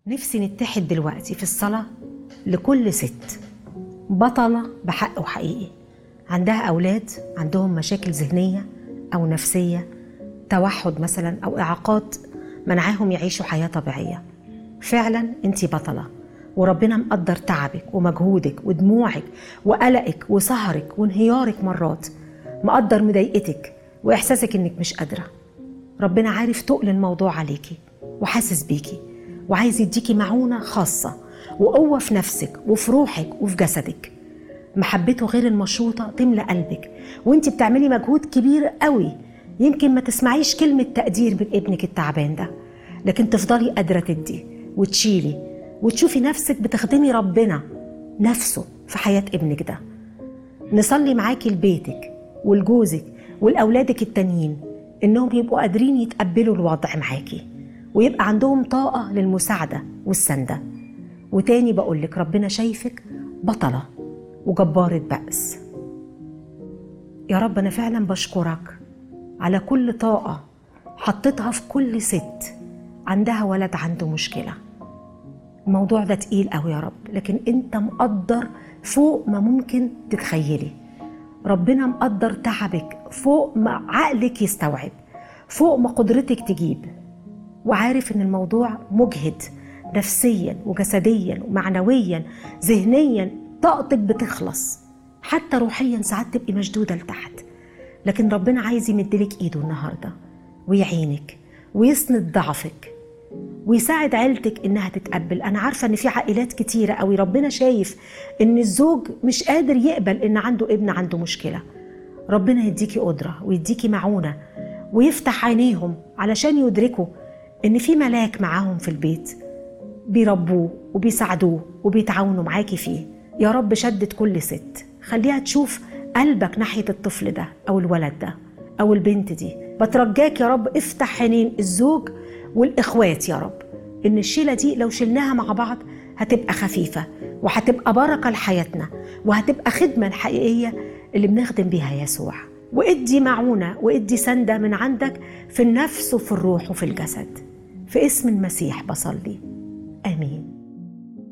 نفسي نتحد دلوقتي في الصلاة لكل ست بطلة بحق وحقيقي عندها أولاد عندهم مشاكل ذهنية أو نفسية توحد مثلا أو إعاقات منعاهم يعيشوا حياة طبيعية فعلا أنت بطلة وربنا مقدر تعبك ومجهودك ودموعك وقلقك وسهرك وانهيارك مرات مقدر مضايقتك وإحساسك إنك مش قادرة ربنا عارف تقل الموضوع عليكي وحاسس بيكي وعايز يديكي معونة خاصة وقوة في نفسك وفي روحك وفي جسدك محبته غير المشروطة تملى قلبك وانت بتعملي مجهود كبير قوي يمكن ما تسمعيش كلمة تقدير من ابنك التعبان ده لكن تفضلي قادرة تدي وتشيلي وتشوفي نفسك بتخدمي ربنا نفسه في حياة ابنك ده نصلي معاكي لبيتك ولجوزك ولأولادك التانيين إنهم يبقوا قادرين يتقبلوا الوضع معاكي ويبقى عندهم طاقة للمساعدة والسندة وتاني بقولك ربنا شايفك بطلة وجبارة بأس يا رب أنا فعلا بشكرك على كل طاقة حطيتها في كل ست عندها ولد عنده مشكلة الموضوع ده تقيل قوي يا رب لكن انت مقدر فوق ما ممكن تتخيلي ربنا مقدر تعبك فوق ما عقلك يستوعب فوق ما قدرتك تجيب وعارف ان الموضوع مجهد نفسيا وجسديا ومعنويا ذهنيا طاقتك بتخلص حتى روحيا ساعات تبقي مشدوده لتحت لكن ربنا عايز يمدلك ايده النهارده ويعينك ويسند ضعفك ويساعد عيلتك انها تتقبل انا عارفه ان في عائلات كتيره قوي ربنا شايف ان الزوج مش قادر يقبل ان عنده ابن عنده مشكله ربنا يديكي قدره ويديكي معونه ويفتح عينيهم علشان يدركوا ان في ملاك معاهم في البيت بيربوه وبيساعدوه وبيتعاونوا معاكي فيه يا رب شدت كل ست خليها تشوف قلبك ناحيه الطفل ده او الولد ده او البنت دي بترجاك يا رب افتح عينين الزوج والاخوات يا رب ان الشيله دي لو شلناها مع بعض هتبقى خفيفه وهتبقى بركه لحياتنا وهتبقى خدمه الحقيقيه اللي بنخدم بيها يسوع وادي معونه وادي سنده من عندك في النفس وفي الروح وفي الجسد في اسم المسيح بصلي امين